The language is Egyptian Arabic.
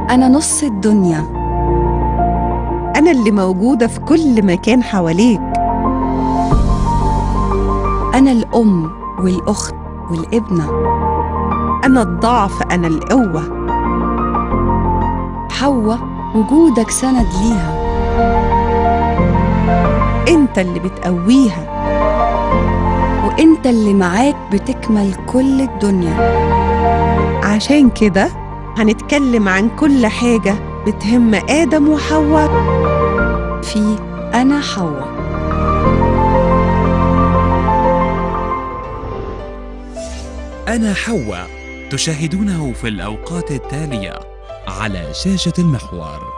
أنا نص الدنيا أنا اللي موجودة في كل مكان حواليك أنا الأم والأخت والابنة أنا الضعف أنا القوة حواء وجودك سند ليها أنت اللي بتقويها وإنت اللي معاك بتكمل كل الدنيا عشان كده هنتكلم عن كل حاجة بتهم آدم وحواء في أنا حواء أنا حواء تشاهدونه في الأوقات التالية على شاشة المحور